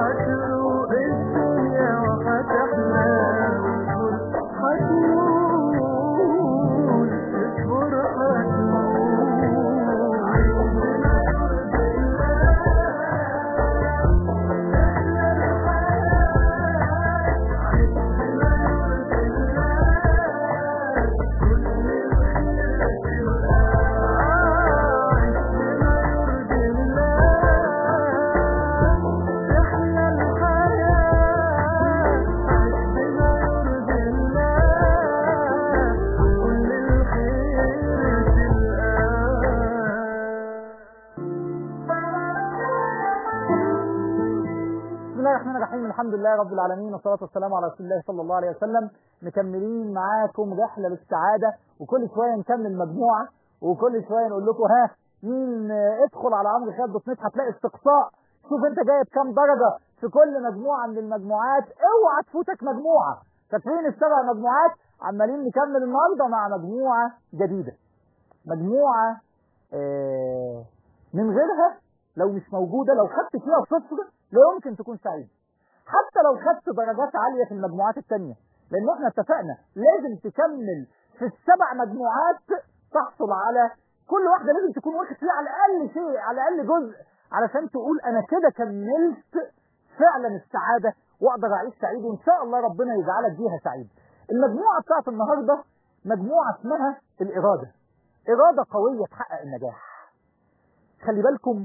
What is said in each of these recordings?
هتروق الدنيا وهتحلى هتقول اصبر بسم الله الرحمن الرحيم الحمد لله رب العالمين والصلاة والسلام على رسول الله صلى الله عليه وسلم مكملين معاكم رحلة للسعادة وكل شوية نكمل مجموعة وكل شوية نقول لكم ها مين آه، ادخل على عمرو خالد دوت نت هتلاقي استقصاء شوف انت جايب كام درجة في كل مجموعة من المجموعات اوعى تفوتك مجموعة فاكرين السبع مجموعات عمالين نكمل النهارده مع مجموعة جديدة مجموعة آه، من غيرها لو مش موجودة لو خدت فيها صفر لا يمكن تكون سعيد حتى لو خدت درجات عالية في المجموعات التانية لأن احنا اتفقنا لازم تكمل في السبع مجموعات تحصل على كل واحدة لازم تكون واخد فيها على الأقل شيء على الأقل جزء علشان تقول أنا كده كملت فعلا السعادة وأقدر أعيش سعيد وإن شاء الله ربنا يجعلك بيها سعيد المجموعة بتاعت النهاردة مجموعة اسمها الإرادة إرادة قوية تحقق النجاح خلي بالكم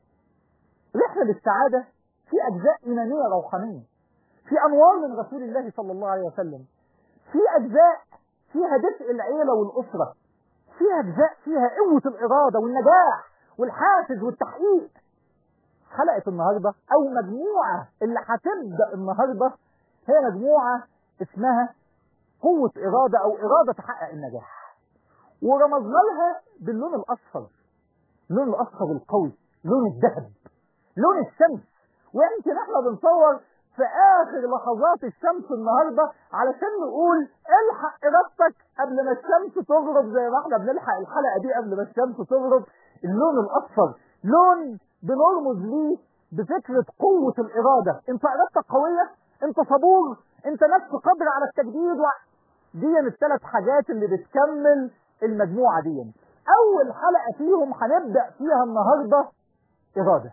رحلة للسعادة في أجزاء إيمانية روحانية في أنوار من رسول الله صلى الله عليه وسلم في أجزاء فيها دفء العيلة والأسرة في أجزاء فيها قوة الإرادة والنجاح والحافز والتحقيق حلقة النهاردة أو مجموعة اللي هتبدأ النهاردة هي مجموعة اسمها قوة إرادة أو إرادة تحقق النجاح ورمزنا لها باللون الأصفر اللون الأصفر القوي لون الذهب لون الشمس ويمكن احنا بنصور في اخر لحظات الشمس النهارده علشان نقول الحق ارادتك قبل ما الشمس تغرب زي ما احنا بنلحق الحلقه دي قبل ما الشمس تغرب اللون الاصفر لون بنرمز ليه بفكره قوه الاراده انت ارادتك قويه انت صبور انت نفس قادر على التجديد و... دي الثلاث حاجات اللي بتكمل المجموعه دي اول حلقه فيهم هنبدا فيها النهارده اراده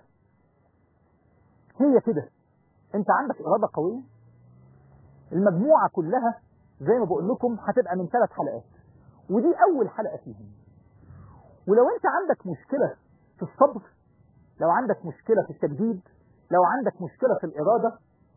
هي كده انت عندك اراده قويه المجموعه كلها زي ما بقول لكم هتبقى من ثلاث حلقات ودي اول حلقه فيهم ولو انت عندك مشكله في الصبر لو عندك مشكله في التجديد لو عندك مشكله في الاراده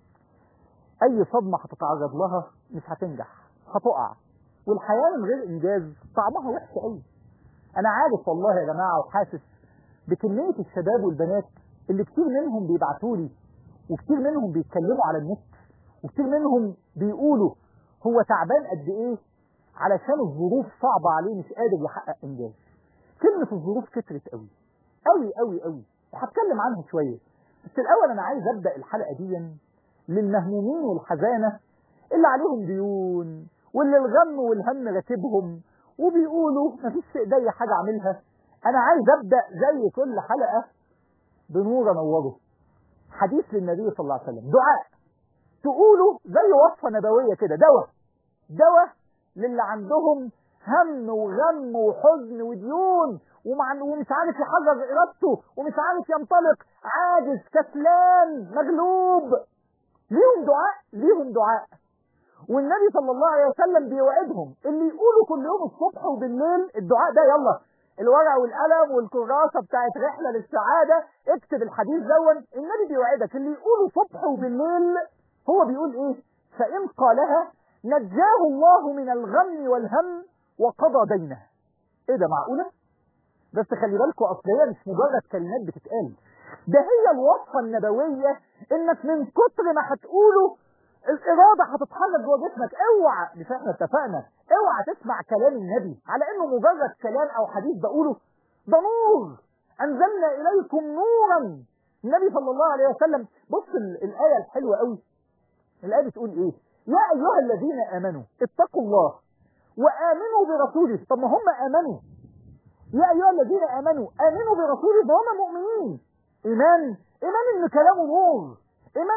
اي صدمه هتتعرض لها مش هتنجح هتقع والحياه من غير انجاز طعمها وحش قوي انا عارف والله يا جماعه وحاسس بكميه الشباب والبنات اللي كتير منهم بيبعتوا لي وكتير منهم بيتكلموا على النت وكتير منهم بيقولوا هو تعبان قد ايه علشان الظروف صعبة عليه مش قادر يحقق انجاز كلمة الظروف كترت قوي قوي قوي قوي وهتكلم عنها شوية بس الاول انا عايز ابدا الحلقة دي للمهمومين والحزانة اللي عليهم ديون واللي الغم والهم راكبهم وبيقولوا مفيش في ايديا حاجة اعملها انا عايز ابدا زي كل حلقة بنور انوره حديث للنبي صلى الله عليه وسلم دعاء تقولوا زي وصفة نبوية كده دواء دواء للي عندهم هم وغم وحزن وديون ومع ومش عارف يحرر ارادته ومش عارف ينطلق عاجز كسلان مغلوب ليهم دعاء ليهم دعاء والنبي صلى الله عليه وسلم بيوعدهم اللي يقولوا كل يوم الصبح وبالليل الدعاء ده يلا الورقه والقلم والكراسه بتاعت رحله للسعاده اكتب الحديث دون النبي بيوعدك اللي يقوله صبح وبالليل هو بيقول ايه فان قالها نجاه الله من الغم والهم وقضى دينه ايه ده معقوله بس خلي بالكم اصل هي مش مجرد كلمات بتتقال ده هي الوصفه النبويه انك من كتر ما هتقوله الاراده هتتحرك جوه جسمك اوعى مش احنا اتفقنا اوعى تسمع كلام النبي على انه مجرد كلام او حديث بقوله ده نور انزلنا اليكم نورا النبي صلى الله عليه وسلم بص ال- الايه الحلوه قوي الايه بتقول ايه يا ايها الذين امنوا اتقوا الله وامنوا برسوله طب ما هم امنوا يا ايها الذين امنوا امنوا برسوله ده هم مؤمنين ايمان ايمان ان كلامه نور ايمان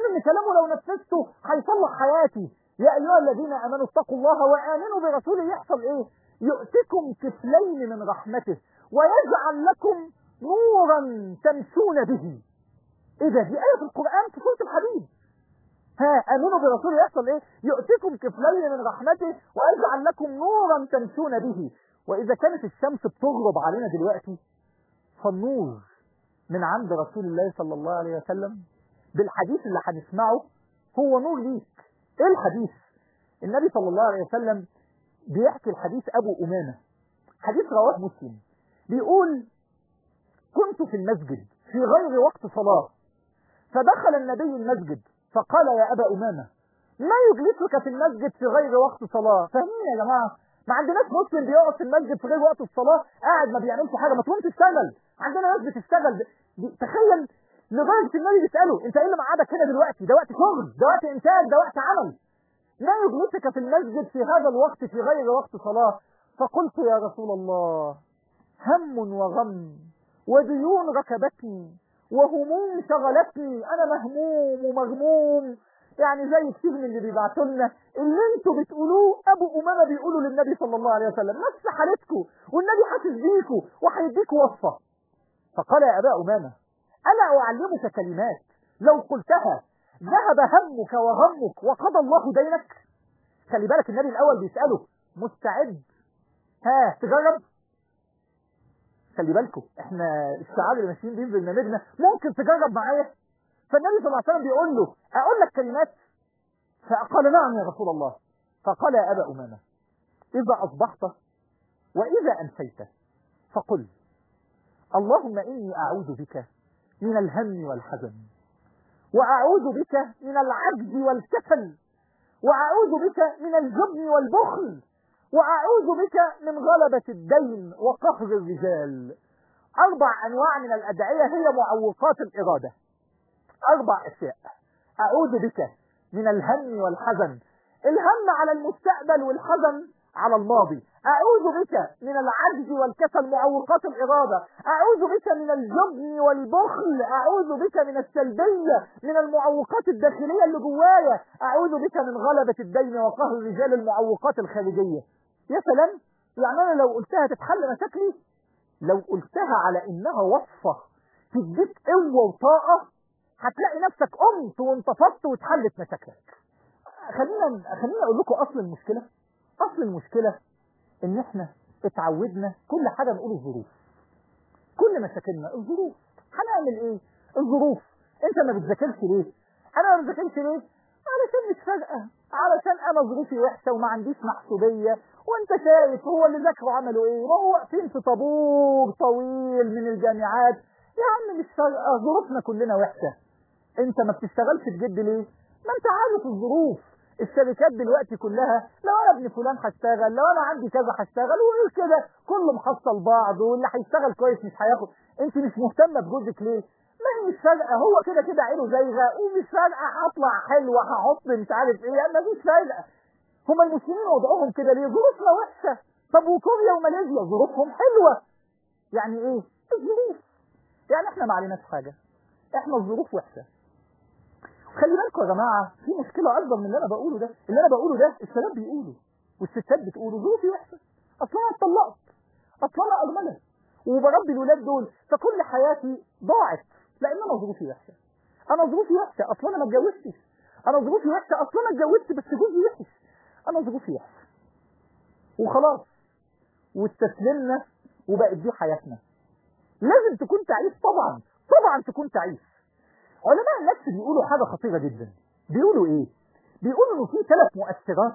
ان كلامه لو نفذته هيصلح حياتي يا ايها الذين امنوا اتقوا الله وامنوا برسوله يحصل ايه يؤتكم كفلين من رحمته ويجعل لكم نورا تمشون به ايه ده دي ايه في القران في سوره الحديد ها امنوا برسوله يحصل ايه يؤتكم كفلين من رحمته ويجعل لكم نورا تمشون به واذا كانت الشمس بتغرب علينا دلوقتي فالنور من عند رسول الله صلى الله عليه وسلم بالحديث اللي هنسمعه هو نور ليك ايه الحديث النبي صلى الله عليه وسلم بيحكي الحديث ابو امامه حديث رواه مسلم بيقول كنت في المسجد في غير وقت صلاه فدخل النبي المسجد فقال يا ابا امامه ما يجلسك في المسجد في غير وقت صلاه فاهمين يا جماعه ما عندناش مسلم بيقعد في المسجد في غير وقت الصلاه قاعد ما بيعملش حاجه ما تقوم تشتغل عندنا ناس بتشتغل دي- تخيل لدرجه النبي بيساله انت ايه اللي مقعدك هنا دلوقتي ده وقت شغل ده وقت انتاج ده وقت عمل لا يجلسك في المسجد في هذا الوقت في غير وقت صلاة فقلت يا رسول الله هم وغم وديون ركبتني وهموم شغلتني انا مهموم ومغموم يعني زي كتير من اللي بيبعتوا لنا اللي انتوا بتقولوه ابو امامه بيقولوا للنبي صلى الله عليه وسلم نفس حالتكم والنبي حاسس بيكوا وهيديكوا وصفه فقال يا ابا امامه الا اعلمك كلمات لو قلتها ذهب همك وغمك وقضى الله دينك خلي بالك النبي الاول بيساله مستعد ها تجرب خلي بالكم احنا الشعار اللي ماشيين بيه في برنامجنا ممكن تجرب معايا فالنبي صلى الله عليه وسلم بيقول له اقول لك كلمات فقال نعم يا رسول الله فقال يا ابا امامه اذا اصبحت واذا امسيت فقل اللهم اني اعوذ بك من الهم والحزن واعوذ بك من العجز والكسل واعوذ بك من الجبن والبخل واعوذ بك من غلبة الدين وقهر الرجال اربع انواع من الادعية هي معوقات الارادة اربع اشياء اعوذ بك من الهم والحزن الهم على المستقبل والحزن على الماضي اعوذ بك من العجز والكسل معوقات الاراده اعوذ بك من الجبن والبخل اعوذ بك من السلبيه من المعوقات الداخليه اللي جوايا اعوذ بك من غلبه الدين وقهر الرجال المعوقات الخارجيه يا سلام يعني انا لو قلتها تتحل مشاكلي لو قلتها على انها وصفه تديك قوه وطاقه هتلاقي نفسك قمت وانتفضت واتحلت مشاكلك خلينا خلينا اقول لكم اصل المشكله اصل المشكله ان احنا اتعودنا كل حاجه نقول الظروف كل مشاكلنا الظروف هنعمل ايه الظروف انت ما بتذاكرش ليه انا ما بذاكرش ليه علشان مش فارقه علشان انا ظروفي وحشه وما عنديش محسوبيه وانت شايف هو اللي ذاكروا عملوا ايه وهو واقفين في طابور طويل من الجامعات يا عم مش فارقه ظروفنا كلنا وحشه انت ما بتشتغلش بجد ليه ما انت عارف الظروف الشركات دلوقتي كلها لو انا ابن فلان هشتغل لو انا عندي كذا هشتغل وغير كده كله محصل بعض واللي هيشتغل كويس مش هياخد انت مش مهتمه بجوزك ليه ما هي مش فارقه هو كده كده عينه زايغه ومش فارقه هطلع حلوه هحط مش عارف ايه ما فيش فارقه هما المسلمين وضعهم كده ليه ظروفنا وحشه طب وكوريا وماليزيا ظروفهم حلوه يعني ايه الظروف يعني احنا ما عليناش حاجه احنا الظروف وحشه خلي بالكم يا جماعه في مشكله اكبر من اللي انا بقوله ده اللي انا بقوله ده الشباب بيقولوا والستات بتقولوا ظروفي وحشه اصلا انا اتطلقت اصلا انا ارمله وبربي الولاد دول فكل حياتي ضاعت لان انا ظروفي وحشه انا ظروفي وحشه اصلا انا ما اتجوزتش انا ظروفي وحشه اصلا انا اتجوزت بس جوزي وحش انا ظروفي وحشه وخلاص واستسلمنا وبقت دي حياتنا لازم تكون تعيش طبعا طبعا تكون تعيش علماء النفس بيقولوا حاجة خطيرة جدا بيقولوا ايه بيقولوا انه في ثلاث مؤثرات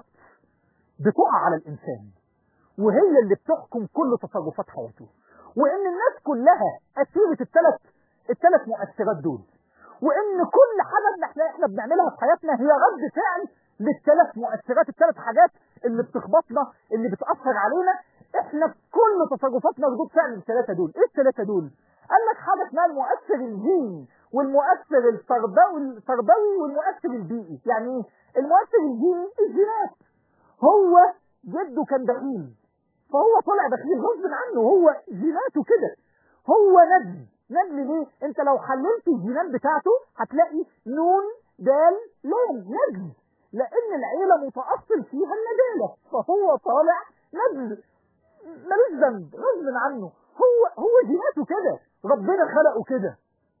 بتقع على الانسان وهي اللي بتحكم كل تصرفات حياته وان الناس كلها اسيرة الثلاث الثلاث مؤثرات دول وان كل حاجة احنا احنا بنعملها في حياتنا هي رد فعل للثلاث مؤثرات الثلاث حاجات اللي بتخبطنا اللي بتأثر علينا احنا كل تصرفاتنا ردود فعل الثلاثة دول ايه الثلاثة دول قال لك حاجة اسمها المؤثر الجيني والمؤثر التربوي التربوي والمؤثر البيئي يعني ايه المؤثر الجيني الجينات هو جده كان بخيل فهو طلع بخيل غصب عنه هو جيناته كده هو ندل ندل ليه انت لو حللت الجينات بتاعته هتلاقي نون دال لام نجم لان العيله متاصل فيها النداله فهو طالع نجم ملوش ذنب غصب عنه هو هو جيناته كده ربنا خلقه كده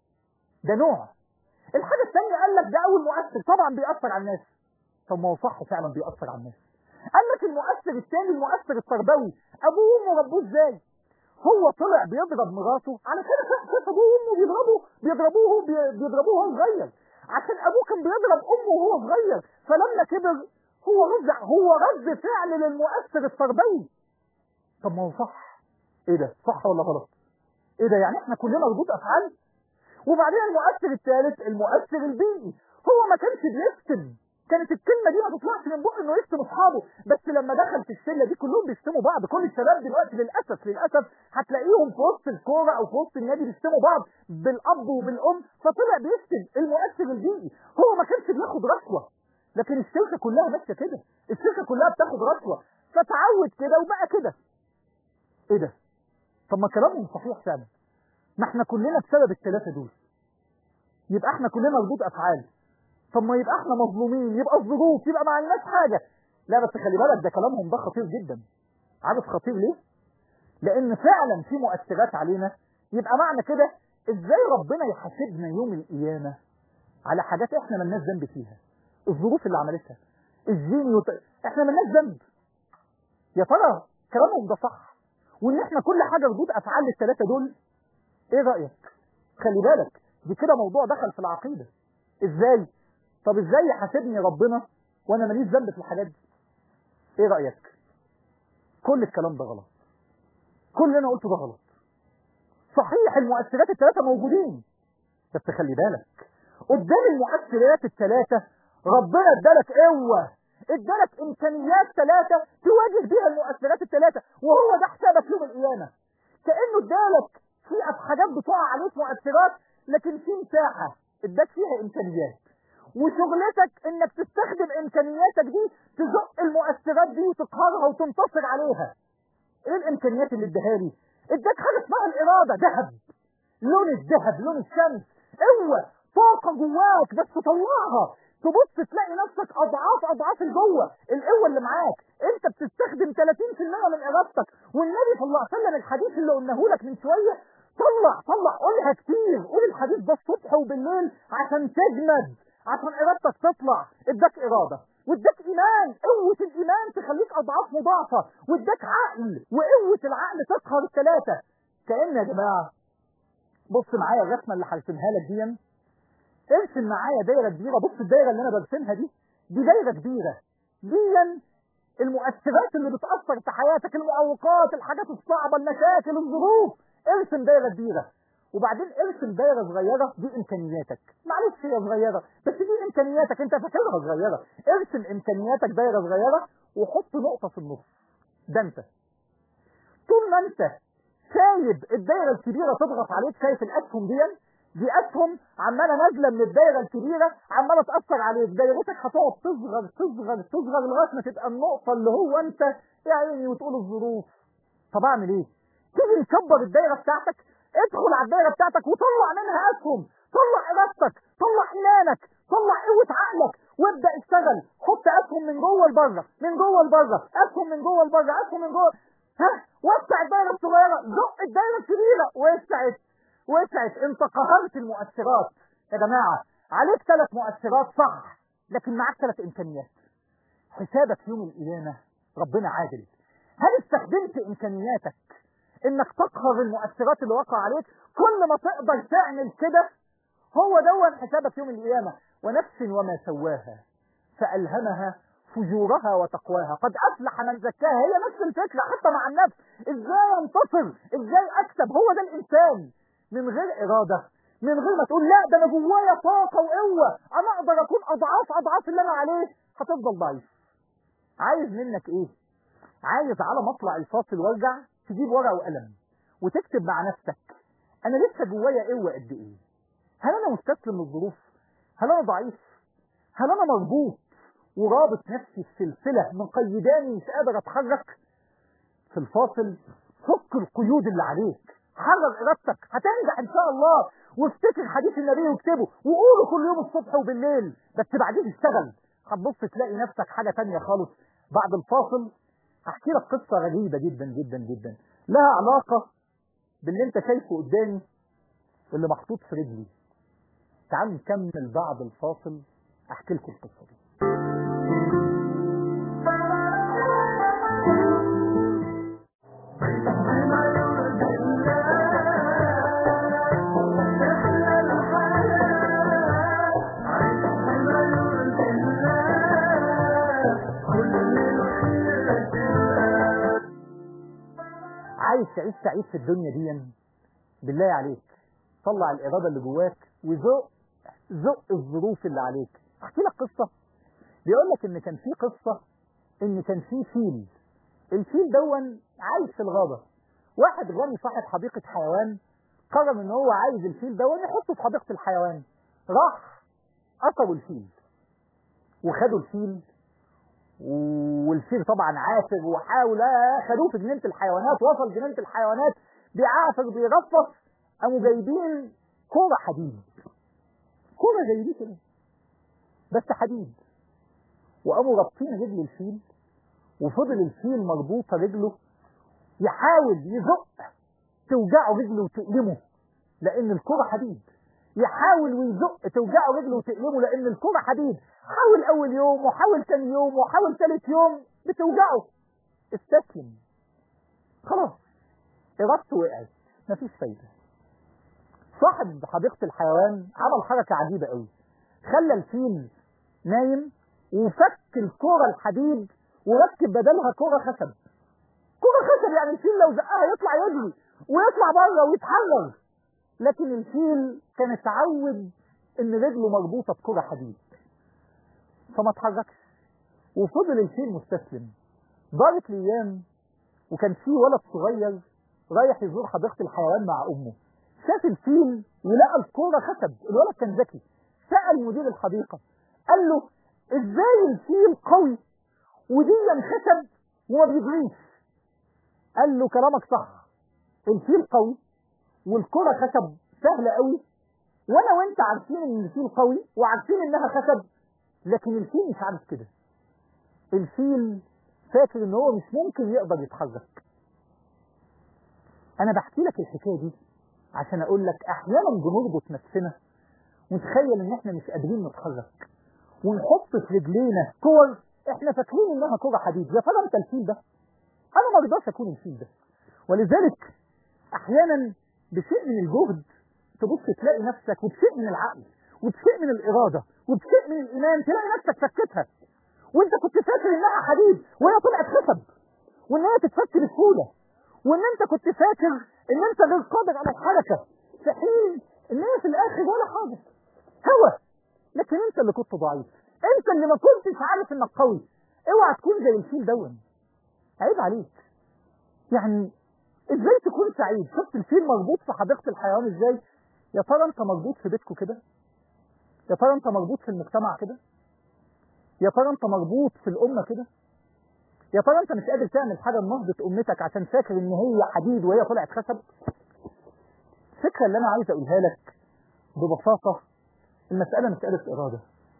ده نوع الحاجه الثانيه قال لك ده اول مؤثر طبعا بيأثر على الناس طب ما هو صح فعلا بيأثر على الناس قال لك المؤثر الثاني المؤثر التربوي ابوه وامه ربوه ازاي هو طلع بيضرب مراته على كده شاف ابوه وامه بيضربوا بيضربوه بي- بيضربوه وهو صغير عشان ابوه كان بيضرب امه وهو صغير فلما كبر هو رد هو رد فعل للمؤثر التربوي طب ما هو صح ايه ده صح ولا غلط ايه ده يعني احنا كلنا ردود افعال وبعدين المؤثر الثالث المؤثر البيئي هو ما كانش بيشتم كانت الكلمه دي ما تطلعش من بقه انه يشتم اصحابه بس لما دخل في الشله دي كلهم بيشتموا بعض كل الشباب دلوقتي للاسف للاسف هتلاقيهم في وسط الكوره او في وسط النادي بيشتموا بعض بالاب وبالام فطلع بيشتم المؤثر البيئي هو ما كانش بياخد رشوه لكن الشركه كلها ماشيه كده الشركه كلها بتاخد رشوه فتعود كده وبقى كده ايه ده طب ما كلامهم صحيح فعلا ما احنا كلنا بسبب الثلاثه دول يبقى احنا كلنا ردود افعال طب ما يبقى احنا مظلومين يبقى الظروف يبقى ما عندناش حاجه لا بس خلي بالك ده كلامهم ده خطير جدا عارف خطير ليه لان فعلا في مؤثرات علينا يبقى معنى كده ازاي ربنا يحاسبنا يوم القيامه على حاجات احنا ملناش ذنب فيها الظروف اللي عملتها الجين يط... احنا ملناش ذنب يا ترى كلامهم ده صح وان احنا كل حاجه ردود افعال للثلاثه دول ايه رايك خلي بالك دي كده موضوع دخل في العقيده ازاي طب ازاي يحاسبني ربنا وانا ماليش ذنب في الحاجات دي ايه رايك كل الكلام ده غلط كل اللي انا قلته ده غلط صحيح المؤثرات الثلاثه موجودين بس خلي بالك قدام المؤثرات الثلاثه ربنا ادالك قوه ادالك امكانيات ثلاثه تواجه بيها المؤثرات الثلاثه وهو ده حسابك يوم القيامه كانه ادالك في حاجات بتقع عليك مؤثرات لكن في مساحه اداك فيها امكانيات وشغلتك انك تستخدم امكانياتك دي تزق المؤثرات دي وتقهرها وتنتصر عليها ايه الامكانيات اللي اداها لي اداك حاجه اسمها الاراده ذهب لون الذهب لون الشمس قوه طاقه جواك بس طلعها تبص تلاقي نفسك اضعاف اضعاف الجوه القوه اللي معاك انت بتستخدم 30% من ارادتك والنبي صلى الله عليه وسلم الحديث اللي قلناه لك من شويه طلع طلع قولها كتير قول الحديث ده الصبح وبالليل عشان تجمد عشان ارادتك تطلع اداك اراده واداك ايمان قوه الايمان تخليك اضعاف مضاعفه واداك عقل وقوه العقل تقهر الثلاثه كان يا جماعه بص معايا الرسمه اللي هرسمها لك دي ارسم معايا دايره كبيره بص الدايره اللي انا برسمها دي دي دايره كبيره دي المؤثرات اللي بتاثر في حياتك المعوقات الحاجات الصعبه المشاكل الظروف ارسم دايره كبيره وبعدين ارسم دايره صغيره دي امكانياتك معلش هي صغيره بس دي امكانياتك انت فاكرها صغيره ارسم امكانياتك دايره صغيره وحط نقطه في النص ده انت طول ما انت سايب الدايره الكبيره تضغط عليك شايف الاسهم دي دي اسهم عماله نازله من الدايره الكبيره عماله تاثر عليك دايرتك هتقعد تصغر تصغر تصغر لغايه ما تبقى النقطه اللي هو انت يا عيني وتقول الظروف طب اعمل ايه؟ تيجي نكبر الدايره بتاعتك ادخل على الدايره بتاعتك وطلع منها اسهم طلع ارادتك طلع ايمانك طلع قوه عقلك وابدا اشتغل حط اسهم من جوه لبره من جوه لبره اسهم من جوه لبره اسهم من جوه ها وسع الدايره الصغيره زق الدايره الكبيره وسعت وسعت انت قهرت المؤثرات يا جماعه عليك ثلاث مؤثرات صح لكن معاك ثلاث امكانيات حسابك يوم القيامه ربنا عادل هل استخدمت امكانياتك انك تقهر المؤثرات اللي وقع عليك كل ما تقدر تعمل كده هو دون حسابك يوم القيامه ونفس وما سواها فالهمها فجورها وتقواها قد افلح من زكاها هي نفس الفكره حتى مع النفس ازاي انتصر ازاي اكسب هو ده الانسان من غير اراده من غير ما تقول لا ده انا جوايا طاقه وقوه انا اقدر اكون اضعاف اضعاف اللي انا عليه هتفضل ضعيف عايز منك ايه عايز على مطلع الفاصل وارجع تجيب ورقه وقلم وتكتب مع نفسك انا لسه جوايا قوه قد ايه هل انا مستسلم للظروف هل انا ضعيف هل انا مربوط ورابط نفسي في سلسله مقيداني مش قادر اتحرك في الفاصل فك القيود اللي عليك حرر ارادتك هتنجح ان شاء الله وافتكر حديث النبي واكتبه وقوله كل يوم الصبح وبالليل بس بعدين اشتغل هتبص تلاقي نفسك حاجه تانية خالص بعد الفاصل هحكي لك قصه غريبه جدا جدا جدا لها علاقه باللي انت شايفه قدامي واللي محطوط في رجلي تعالوا نكمل بعد الفاصل احكي لكم القصه دي بما يرضي الله تحلى الحياة عيش بما يرضي الله كل الخير تلقاه عايز تعيش سعيد في الدنيا دي بالله عليك طلع الإرادة اللي جواك وزق زق الظروف اللي عليك احكي لك قصة بيقول لك ان كان في قصة ان كان في فيل الفيل دون عايش في الغابة واحد غني صاحب حديقة حيوان قرر ان هو عايز الفيل دون يحطه في حديقة الحيوان راح قتلوا الفيل وخدوا الفيل والفيل طبعا عافر وحاول آه، خدوه في جنينه الحيوانات وصل جنينه الحيوانات بيعافر بيرفص قاموا جايبين كوره حديد كوره زي دي كده بس حديد وقاموا رابطين رجل الفيل وفضل الفيل مربوطه رجله يحاول يزق توجعه رجله وتألمه لأن الكرة حديد يحاول ويزق توجعه رجله وتألمه لأن الكرة حديد حاول أول يوم وحاول تاني يوم وحاول تالت يوم بتوجعه استسلم خلاص إرادته وقعت مفيش فايدة صاحب حديقة الحيوان عمل حركة عجيبة قوي خلى الفيل نايم وفك الكرة الحديد وركب بدلها كرة خشب كرة خشب يعني الفيل لو زقها يطلع يجري ويطلع بره ويتحرر لكن الفيل كان اتعود ان رجله مربوطة بكرة حديد فما اتحركش وفضل الفيل مستسلم دارت الايام وكان في ولد صغير رايح يزور حديقة الحيوان مع امه شاف الفيل ولقى الكورة خشب الولد كان ذكي سأل مدير الحديقة قال له ازاي الفيل قوي ودي خشب وما بيجريش قال له كلامك صح الفيل قوي والكرة خشب سهلة قوي وانا وانت عارفين ان الفيل قوي وعارفين انها خشب لكن الفيل مش عارف كده الفيل فاكر ان هو مش ممكن يقدر يتحرك انا بحكي لك الحكايه دي عشان اقول لك احيانا بنربط نفسنا ونتخيل ان احنا مش قادرين نتحرك ونحط في رجلينا كور احنا فاكرين انها كوره حديد يا ترى انت الفيل ده انا ما رضاش اكون الفيل ده ولذلك احيانا بشيء من الجهد تبص تلاقي نفسك وبشيء من العقل وبشيء من الاراده وبشيء من الايمان تلاقي نفسك فكتها وانت كنت فاكر انها حديد وهي طلعت خشب وان هي تتفك بسهوله وان انت كنت فاكر ان انت غير قادر على الحركه في حين ان هي في الاخر ولا حاجه هوا لكن انت اللي كنت ضعيف انت اللي ما كنتش عارف انك قوي اوعى تكون زي الفيل دون عيب عليك يعني ازاي تكون سعيد شفت الفيل مربوط في حديقه الحيوان ازاي يا ترى انت مربوط في بيتكم كده يا ترى انت مربوط في المجتمع كده يا ترى انت مربوط في الامه كده يا ترى انت مش قادر تعمل حاجه لنهضه امتك عشان فاكر ان هي حديد وهي طلعت خشب الفكره اللي انا عايز اقولها لك ببساطه المساله مساله اراده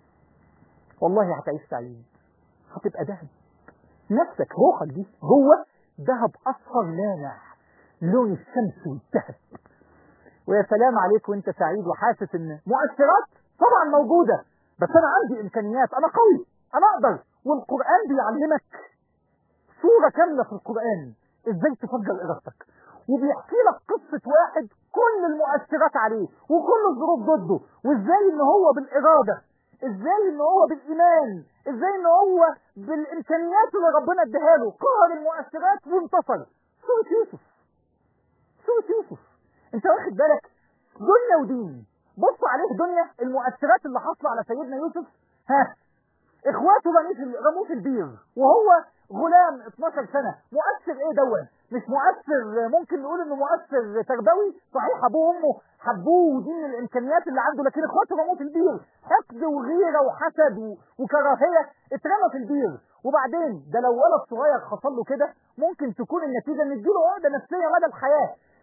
والله هتعيش سعيد هتبقى ذهب نفسك روحك دي جوه ذهب اصفر لامع لون الشمس والذهب ويا سلام عليك وانت سعيد وحاسس ان مؤثرات طبعا موجوده بس انا عندي امكانيات انا قوي انا اقدر والقران بيعلمك سوره كامله في القران ازاي تفجر ارادتك وبيحكي لك قصه واحد كل المؤثرات عليه وكل الظروف ضده وازاي ان هو بالاراده ازاي ان هو بالايمان ازاي ان هو بالامكانيات اللي ربنا اداها له قهر المؤثرات وانتصر سوره يوسف سوره يوسف انت واخد بالك دنيا ودين بص عليه دنيا المؤثرات اللي حصلوا على سيدنا يوسف ها اخواته رموه في رموه في البير وهو غلام 12 سنه مؤثر ايه دون مش مؤثر ممكن نقول انه مؤثر تربوي صحيح ابوه وامه حبوه ودي من الامكانيات اللي عنده لكن اخواته رموه في البير حقد وغيره وحسد و- وكراهيه اترمى في البير وبعدين ده لو ولد صغير حصل له كده ممكن تكون النتيجه ان تجيله عقده نفسيه مدى الحياه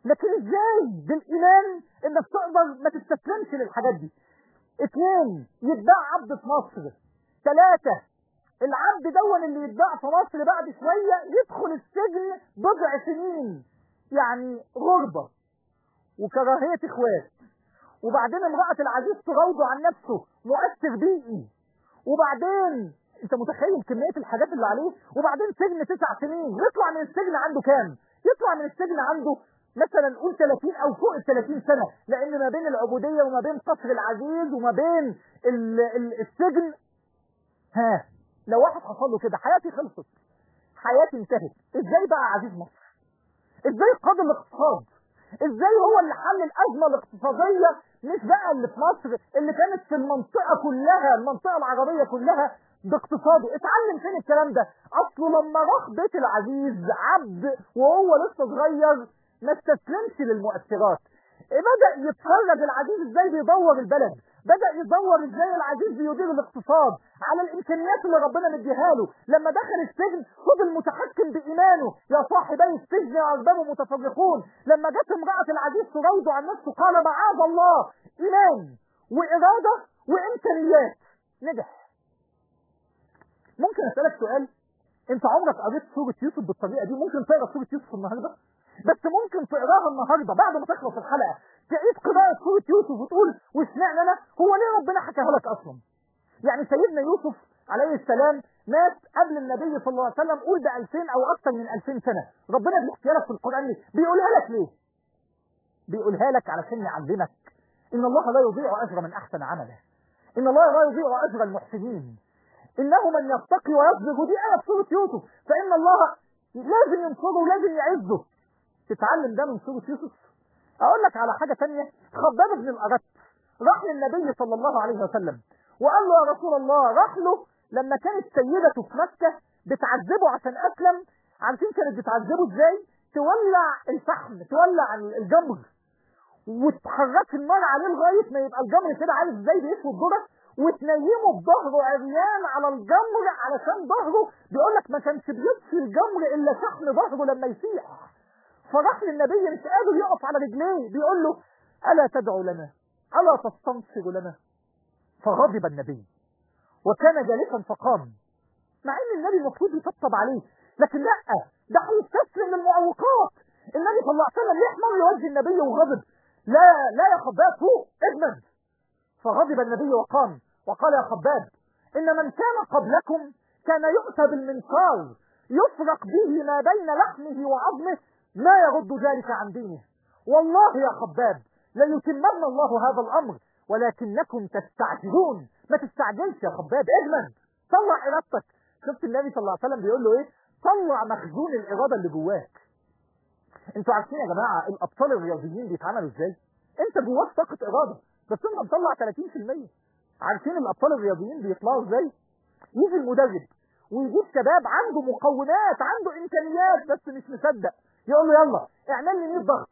لكن ازاي بالايمان انك تقدر ما تستسلمش للحاجات دي اثنين يتباع عبد في مصر ثلاثة العبد دون اللي يتباع في مصر بعد شوية يدخل السجن بضع سنين يعني غربة وكراهية اخوات وبعدين امرأة العزيز تراوده عن نفسه مؤثر بيئي وبعدين انت متخيل كمية الحاجات اللي عليه وبعدين سجن تسع سنين يطلع من السجن عنده كام يطلع من السجن عنده مثلا قول 30 او فوق ال 30 سنة لان ما بين العبودية وما بين قصر العزيز وما بين ال ال السجن ها لو واحد حصل له كده حياتي خلصت حياتي انتهت ازاي بقى عزيز مصر ازاي قاد الاقتصاد ازاي هو اللي حل الازمه الاقتصاديه مش بقى اللي في مصر اللي كانت في المنطقه كلها المنطقه العربيه كلها باقتصاده اتعلم فين الكلام ده اصله لما راح بيت العزيز عبد وهو لسه صغير ما استسلمش للمؤثرات بدأ يتفرج العزيز ازاي بيدور البلد بدأ يدور ازاي العزيز بيدير الاقتصاد على الامكانيات اللي ربنا مديها له لما دخل السجن فضل متحكم بايمانه يا صاحبي السجن يا ارباب متفرقون لما جت امرأة العزيز تراوده عن نفسه قال معاذ الله ايمان وارادة وامكانيات نجح ممكن اسألك سؤال انت عمرك قريت سورة يوسف بالطريقة دي ممكن تقرا سورة يوسف النهارده بس ممكن تقراها النهارده بعد ما تخلص الحلقة تعيد قراءة سورة يوسف وتقول واشمعنى انا هو ليه ربنا حكاها لك اصلا يعني سيدنا يوسف عليه السلام مات قبل النبي صلى الله عليه وسلم قول ب 2000 او اكثر من 2000 سنة ربنا بيحكيها لك في القرآن ليه بيقولها لك ليه بيقولها لك علشان يعلمك ان الله لا يضيع اجر من احسن عمله ان الله لا يضيع اجر المحسنين انه من يتقي ويصبر ودي ايه في سوره يوسف فان الله لازم ينصره ولازم يعزه تتعلم ده من سوره يوسف اقول لك على حاجه ثانيه خباب بن الارت راح للنبي صلى الله عليه وسلم وقال له يا رسول الله راح له لما كانت سيدته في مكه بتعذبه عشان اسلم عارفين كانت بتعذبه ازاي تولع الفحم تولع الجمر وتحرك النار عليه لغايه ما يبقى الجمر كده عارف ازاي بيسوي الذره وتنيمه بظهره عريان على الجمر علشان ظهره بيقول لك ما كانش بيطفي الجمر الا شحن ظهره لما يسيح فراح للنبي مش قادر يقف على رجليه بيقول له الا تدعو لنا الا تستنصر لنا فغضب النبي وكان جالسا فقام مع ان النبي المفروض يطبطب عليه لكن لا ده هيستسلم للمعوقات النبي صلى الله عليه وسلم ليه احمر وجه النبي وغضب لا لا يا خباب فوق اجمد فغضب النبي وقام وقال يا خباب إن من كان قبلكم كان يؤتى بالمنقار يفرق به ما بين لحمه وعظمه لا يرد ذلك عن دينه والله يا خباب ليتمن الله هذا الأمر ولكنكم تستعجلون ما تستعجلش يا خباب اجمد طلع إرادتك شفت النبي صلى الله عليه وسلم بيقول له ايه طلع مخزون الإرادة اللي جواك انتوا عارفين يا جماعة الأبطال الرياضيين بيتعملوا ازاي انت جواك طاقة إرادة بس انت مطلع 30% عارفين الابطال الرياضيين بيطلعوا ازاي يجي المدرب ويجيب شباب عنده مقومات عنده امكانيات بس مش مصدق يقول له يلا اعمل لي 100 ضغط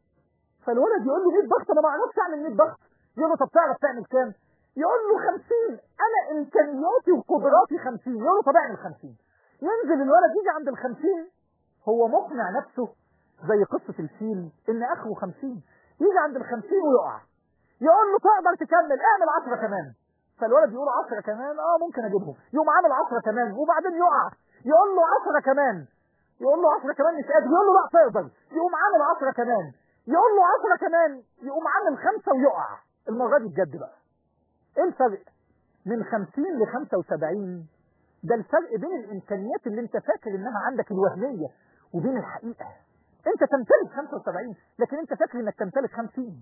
فالولد يقول له 100 ضغط انا ما اعرفش اعمل 100 ضغط يقول له طب تعرف تعمل كام يقول له 50 انا امكانياتي وقدراتي 50 يقول له طب اعمل 50 ينزل الولد يجي عند ال 50 هو مقنع نفسه زي قصة الفيل ان اخره 50 يجي عند ال 50 ويقع يقول له تقدر تكمل اعمل 10 كمان فالولد يقول 10 كمان اه ممكن اجيبهم يقوم عامل 10 كمان وبعدين يقع يقول له 10 كمان يقول له 10 كمان مش قادر يقول له لا تقدر يقوم عامل 10 كمان يقول له 10 كمان يقوم عامل خمسة ويقع المرة دي بجد بقى ايه الفرق من 50 ل 75 ده الفرق بين الامكانيات اللي انت فاكر انها عندك الوهمية وبين الحقيقة انت تمتلك 75 لكن انت فاكر انك تمتلك 50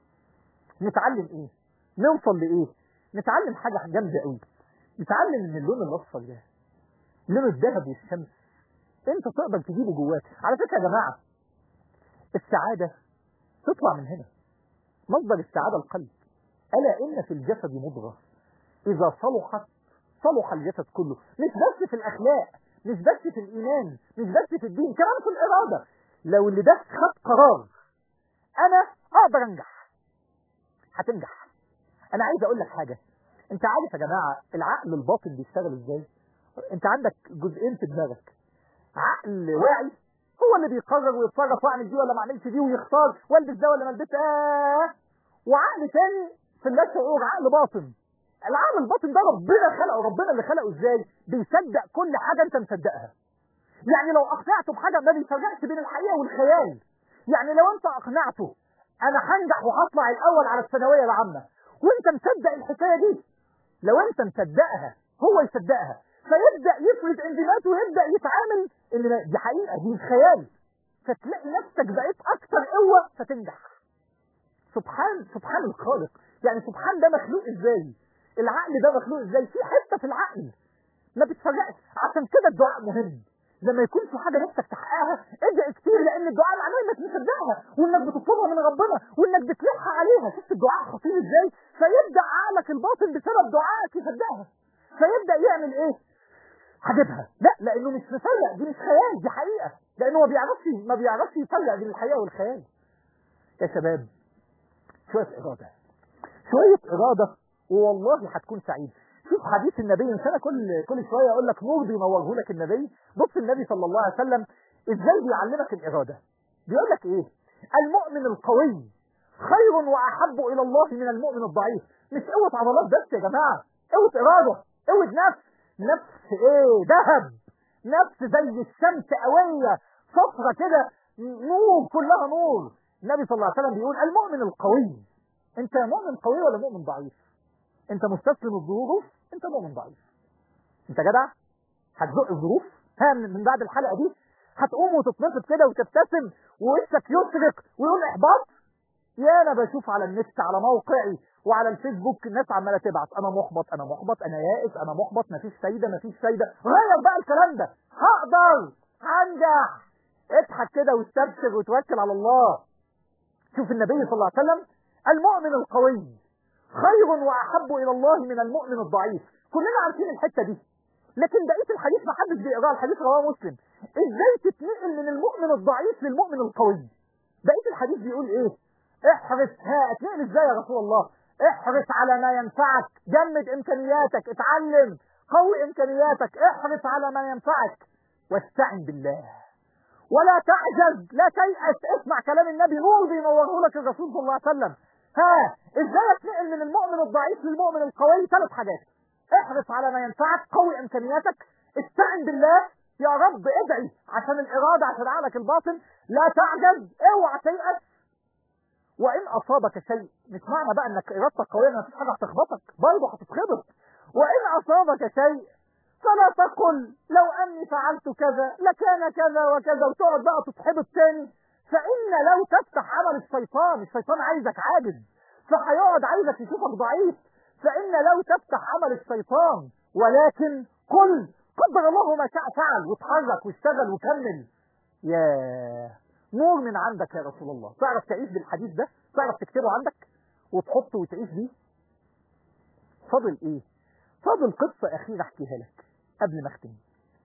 نتعلم ايه نوصل لايه نتعلم حاجة جامدة قوي نتعلم ان اللون الاصفر ده لون الذهب والشمس انت تقدر تجيبه جواك على فكرة يا جماعة السعادة تطلع من هنا مصدر السعادة القلب ألا إن في الجسد مضغة إذا صلحت صلح الجسد كله مش بس في الأخلاق مش بس في الإيمان مش بس في الدين كمان في الإرادة لو اللي ده خد قرار أنا أقدر أنجح هتنجح أنا عايز أقول لك حاجة أنت عارف يا جماعة العقل الباطن بيشتغل إزاي أنت عندك جزئين في دماغك عقل واعي هو اللي بيقرر ويتصرف واعمل دي ولا ما اعملش دي ويختار والبس ده ولا ما البسش آه وعقل تاني في اللا شعور عقل باطن العقل الباطن ده ربنا خلقه ربنا اللي خلقه ازاي بيصدق كل حاجه انت مصدقها يعني لو اقنعته بحاجه ما بيفرقش بين الحقيقه والخيال يعني لو انت اقنعته انا هنجح وهطلع الاول على الثانويه العامه وانت مصدق الحكايه دي لو انت مصدقها هو يصدقها فيبدا يفرد انزيماته ويبدا يتعامل ان دي حقيقه دي مش خيال فتلاقي نفسك بقيت اكثر قوه فتنجح سبحان سبحان الخالق يعني سبحان ده مخلوق ازاي العقل ده مخلوق ازاي في حته في العقل ما بتفرقش عشان كده الدعاء مهم لما يكون في حاجه نفسك تحققها ادعي كتير لان الدعاء معناه انك مصدقها وانك بتطلبها من ربنا وانك بتلوحها عليها شفت الدعاء خطير ازاي فيبدا عقلك الباطن بسبب دعائك يصدقها فيبدا يعمل ايه هجيبها لا لانه مش مفرق دي مش خيال دي حقيقه لانه ما بيعرفش ما بيعرفش يفرق بين الحقيقه والخيال يا شباب شويه اراده شويه اراده والله هتكون سعيد شوف حديث النبي مش انا كل كل شويه اقول لك نور بينوره لك النبي بص النبي صلى الله عليه وسلم ازاي بيعلمك الاراده بيقول لك ايه المؤمن القوي خير واحب الى الله من المؤمن الضعيف مش قوه عضلات بس يا جماعه قوه اراده قوه نفس نفس ايه ذهب نفس زي الشمس قويه صفرة كده نور كلها نور النبي صلى الله عليه وسلم بيقول المؤمن القوي انت مؤمن قوي ولا مؤمن ضعيف انت مستسلم الظروف انت مؤمن ضعيف انت جدع هتزق الظروف ها من من بعد الحلقه دي هتقوم وتتنفض كده وتبتسم ووشك يشرق ويقول احباط يا انا بشوف على النت على موقعي وعلى الفيسبوك الناس عماله تبعت انا محبط انا محبط انا يائس انا محبط مفيش فايده مفيش فايده غير بقى الكلام ده هقدر هنجح اضحك كده واستبشر وتوكل على الله شوف النبي صلى الله عليه وسلم المؤمن القوي خير واحب الى الله من المؤمن الضعيف كلنا عارفين الحته دي لكن بقيه الحديث ما حدش بيقراه الحديث رواه مسلم ازاي تتنقل من المؤمن الضعيف للمؤمن القوي بقيه الحديث بيقول ايه احرص ها اتنقل ازاي يا رسول الله احرص على ما ينفعك جمد امكانياتك اتعلم قوي امكانياتك احرص على ما ينفعك واستعن بالله ولا تعجز لا تيأس اسمع كلام النبي نور بينوره لك الرسول صلى الله عليه وسلم ها ازاي اتنقل من المؤمن الضعيف للمؤمن القوي ثلاث حاجات احرص على ما ينفعك قوي امكانياتك استعن بالله يا رب ادعي عشان الاراده عشان عقلك الباطن لا تعجز اوعى تيأس وان اصابك شيء مش معنى بقى انك ارادتك قويه ان مفيش حاجه هتخبطك برضه هتتخبط وان اصابك شيء فلا تقل لو اني فعلت كذا لكان كذا وكذا وتقعد بقى تتحبط تاني فان لو تفتح عمل الشيطان الشيطان عايزك عاجز فهيقعد عايزك يشوفك ضعيف فان لو تفتح عمل الشيطان ولكن قل قدر الله ما شاء فعل واتحرك واشتغل وكمل يا نور من عندك يا رسول الله تعرف تعيش بالحديث ده تعرف تكتبه عندك وتحطه وتعيش بيه فاضل ايه فاضل قصة أخيرة أحكيها لك قبل ما أختم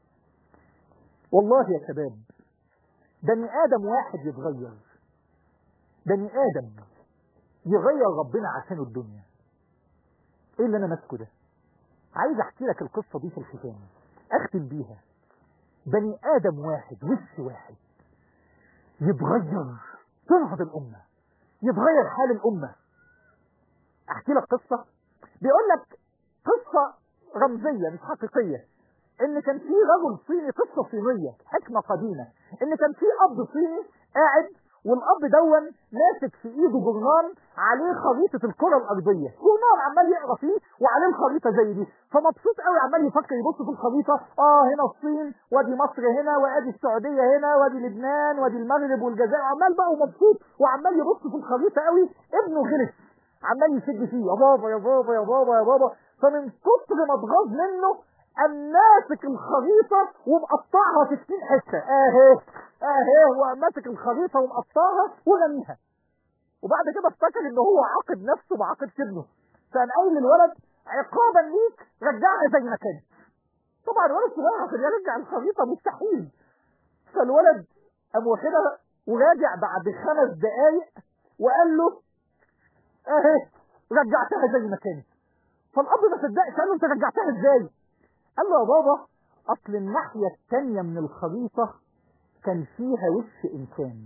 والله يا شباب بني آدم واحد يتغير بني آدم يغير ربنا عشانه الدنيا ايه اللي انا ماسكه ده عايز احكي لك القصة دي في الختام اختم بيها بني ادم واحد وش واحد يتغير تنهض الامة يتغير حال الامة احكي لك قصة بيقول لك قصة رمزية مش حقيقية ان كان في رجل صيني قصة صينية حكمة قديمة ان كان في اب صيني قاعد والاب دون ماسك في ايده جرنان عليه خريطة الكرة الارضية جرنان عمال يقرا فيه وعليه الخريطة زي دي فمبسوط قوي عمال يفكر يبص في الخريطة اه هنا الصين وادي مصر هنا وادي السعودية هنا وادي لبنان وادي المغرب والجزائر عمال بقى ومبسوط وعمال يبص في الخريطة قوي ابنه غلس عمال يشد فيه يا بابا يا بابا يا بابا يا بابا فمن كتر ما اتغاظ منه قام ماسك الخريطة ومقطعها في 60 حتة اهي اهي وقام ماسك الخريطة ومقطعها ورميها وبعد كده افتكر ان هو عاقب نفسه ما عاقبش ابنه فقام قايل للولد عقابا ليك رجعها زي ما كانت طبعا الولد صغير عشان يرجع الخريطة مستحيل فالولد قام واخدها وراجع بعد خمس دقايق وقال له اهي رجعتها زي ما كانت فالاب ما صدقش قال له انت رجعتها ازاي قال له يا بابا اصل الناحية التانية من الخريطة كان فيها وش انسان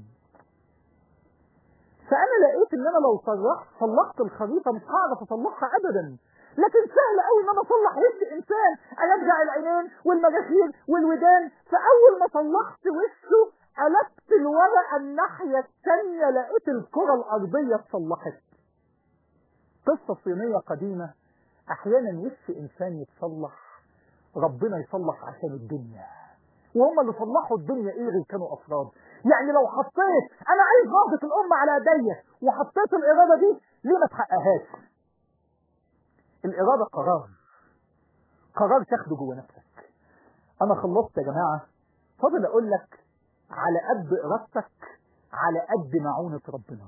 فانا لقيت ان انا لو صلحت صلحت الخريطه مش هعرف اصلحها ابدا لكن سهل قوي ان انا اصلح وش انسان ارجع العينين والمجاخير والودان فاول ما صلحت وشه قلبت الورقه الناحيه الثانيه لقيت الكره الارضيه اتصلحت قصه صينيه قديمه احيانا وش انسان يتصلح ربنا يصلح عشان الدنيا وهم اللي صلحوا الدنيا ايه غير كانوا افراد يعني لو حطيت انا عايز نهضة الامة على ايديا وحطيت الاراده دي ليه ما تحققهاش الاراده قرار قرار تاخده جوه نفسك انا خلصت يا جماعه فاضل اقول لك على قد ارادتك على قد معونه ربنا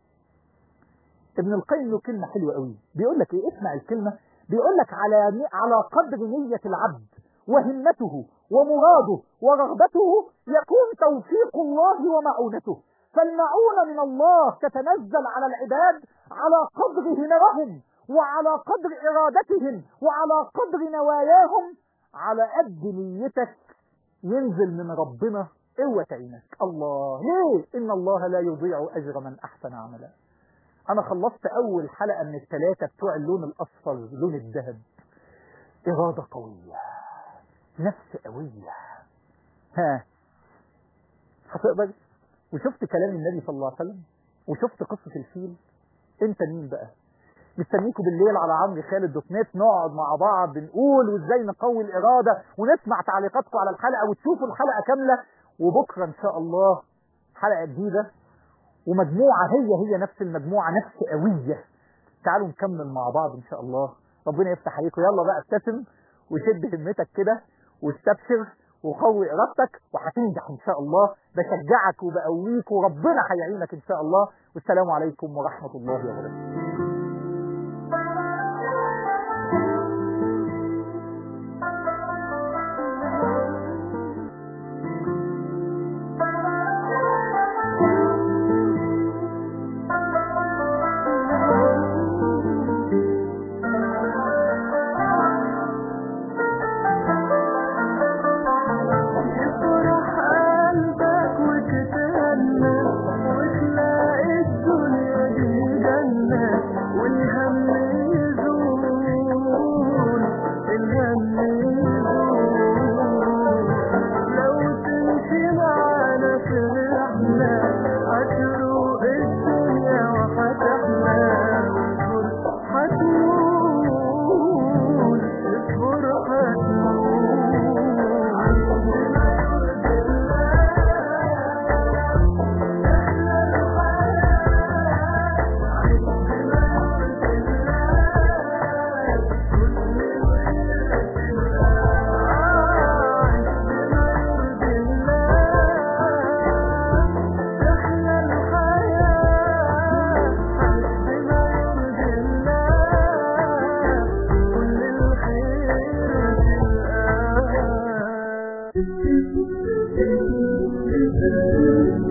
ابن القيم له كلمه حلوه قوي بيقول لك ايه اسمع الكلمه بيقول لك على على قدر نيه العبد وهمته ومراده ورغبته يكون توفيق الله ومعونته فالمعونة من الله تتنزل على العباد على قدر همرهم وعلى قدر إرادتهم وعلى قدر نواياهم على قد نيتك ينزل من ربنا قوة عينك الله ليه إن الله لا يضيع أجر من أحسن عملا أنا خلصت أول حلقة من الثلاثة بتوع اللون الأصفر لون الذهب إرادة قوية نفس قوية ها هتقدر وشفت كلام النبي صلى الله عليه وسلم وشفت قصة الفيل انت مين بقى مستنيكم بالليل على عمرو خالد دوت نت نقعد مع بعض نقول وازاي نقوي الإرادة ونسمع تعليقاتكم على الحلقة وتشوفوا الحلقة كاملة وبكرة إن شاء الله حلقة جديدة ومجموعة هي هي نفس المجموعة نفس قوية تعالوا نكمل مع بعض إن شاء الله ربنا يفتح عليكم يلا بقى ابتسم وشد همتك كده واستبشر وقوي ارادتك وهتنجح ان شاء الله بشجعك وبقويك وربنا هيعينك ان شاء الله والسلام عليكم ورحمه الله وبركاته يفرح قلبك وتتهنى وتلاقي الدنيا دي جنة والهم يزول الهم يزول لو تمشي معانا في الرحلة هتروق الدنيا وهتحلى هتقول اصبر Thank you.